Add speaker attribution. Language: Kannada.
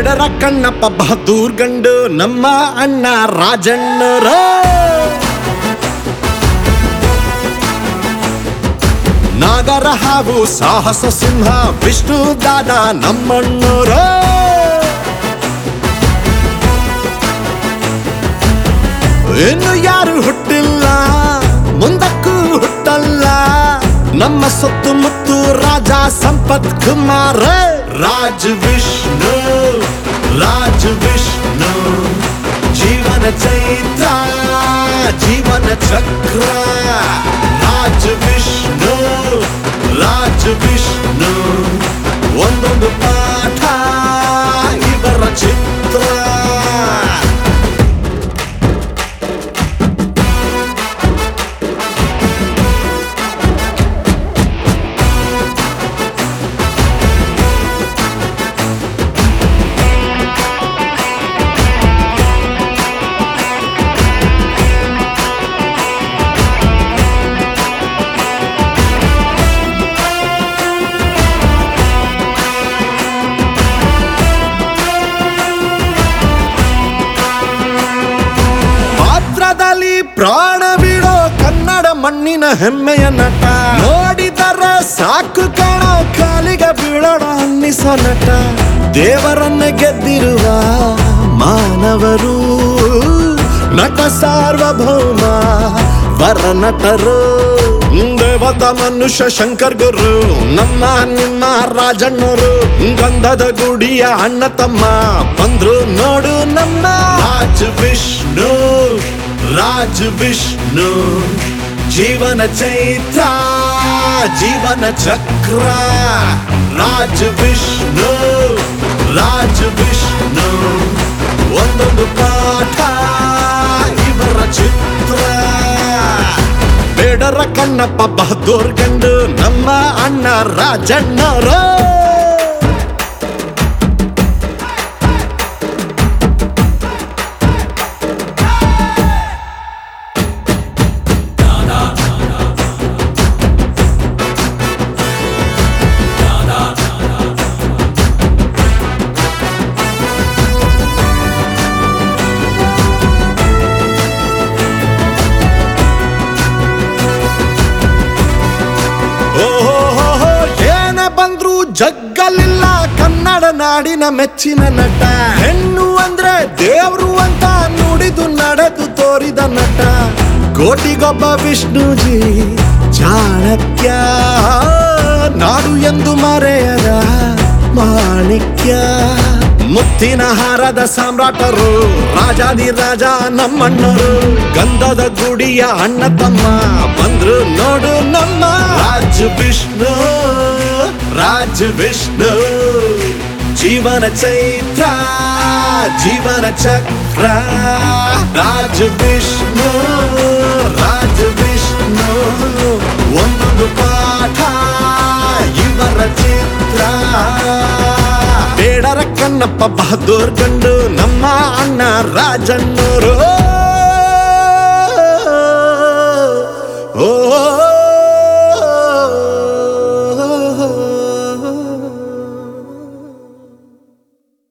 Speaker 1: ಬೇಡರ ಕಣ್ಣಪ್ಪ ಬಹದ್ದೂರ್ ಗಂಡು ನಮ್ಮ ಅಣ್ಣ ರಾಜಣ್ಣರ ನಾಗರ ಹಾಗೂ ಸಾಹಸ ಸಿಂಹ ವಿಷ್ಣು ದಾದ ನಮ್ಮಣ್ಣರ ಇನ್ನು ಯಾರು ಹುಟ್ಟಿಲ್ಲ ಮುಂದಕ್ಕೂ ಹುಟ್ಟಲ್ಲ ನಮ್ಮ ಸೊತ್ತು ಮುತ್ತು ರಾಜ ಸಂಪತ್ ಕುಮಾರ ರಾಜ್ ವಿಷ್ಣು ರಾಜ್ ವಿಷ್ಣು ಜೀವನ ಚೈತ್ರ ಜೀವನ ಚಕ್ರ ರಾಜ್ ವಿಷ್ಣು ರಾಜ್ ವಿಷ್ಣು ಒಂದೊಂದು ಪಾಠ ಇವರ ಚಿತ್ರ ಪಾತ್ರದಲ್ಲಿ ಪ್ರಾಣ ಬಿಡೋ ಕನ್ನಡ ಮಣ್ಣಿನ ಹೆಮ್ಮೆಯ ನಟ ನೋಡಿದರೆ ಸಾಕು ಕಾಣೋ ಕಾಲಿಗ ಬೀಳೋಣ ಅನ್ನಿಸೋ ನಟ ದೇವರನ್ನ ಗೆದ್ದಿರುವ ಮಾನವರು ನಟ ಸಾರ್ವಭೌಮ ವರ ನಟರು ದೇವತ ಮನುಷ್ಯ ಶಂಕರ್ ಗುರು ನಮ್ಮ ನಿಮ್ಮ ರಾಜಣ್ಣರು ಗಂಧದ ಗುಡಿಯ ಅಣ್ಣ ತಮ್ಮ ಬಂದ್ರು ನೋಡು ನಮ್ಮ ರಾಜ್ ವಿಷ್ಣು ರಾಜ್ ವಿಷ್ಣು ಜೀವನ ಚೈತ್ರ ಜೀವನ ಚಕ್ರ ರಾಜ್ ವಿಷ್ಣು ರಾಜ್ ವಿಷ್ಣು ಒಂದೊಂದು ಪಾಠ ಇವರ ಚಿತ್ರ ಬೇಡರ ಕಣ್ಣಪ್ಪ ಬಹದ್ದೂರ್ ಗಂಡು ನಮ್ಮ ಅಣ್ಣ ರಾಜಣ್ಣರ ಓಹೋ ಏನ ಬಂದ್ರು ಜಗ್ಗಲಿಲ್ಲ ಕನ್ನಡ ನಾಡಿನ ಮೆಚ್ಚಿನ ನಟ ಹೆಣ್ಣು ಅಂದ್ರೆ ದೇವ್ರು ಅಂತ ನುಡಿದು ನಡೆದು ತೋರಿದ ನಟ ಕೋಟಿಗೊಬ್ಬ ವಿಷ್ಣುಜಿ ಚಾಣಕ್ಯ ನಾಡು ಎಂದು ಮರೆಯದ ಮಾಣಿಕ್ಯ ಮುತ್ತಿನ ಹಾರದ ಸಾಮ್ರಾಟರು ರಾಜಾದಿ ರಾಜ ನಮ್ಮಣ್ಣರು ಗಂಧದ ಗುಡಿಯ ಅಣ್ಣ ತಮ್ಮ ಬಂದ್ರು ನೋಡು ನಮ್ಮ ರಾಜ್ ವಿಷ್ಣು ರಾಜ್ ವಿಷ್ಣು ಜೀವನ ಚೈತ್ರ ಜೀವನ ಚಕ್ರ ರಾಜ್ ವಿಷ್ಣು ರಾಜ್ ವಿಷ್ಣು ಒಂದೊಂದು ಪಾಠ ಇವರ ಚಿತ್ರ ಬೇಡರ ಕಣ್ಣಪ್ಪ ಬಹದ್ದೂರ್ ಗಂಡು ನಮ್ಮ ಅಣ್ಣ ರಾಜಣ್ಣರು ಓ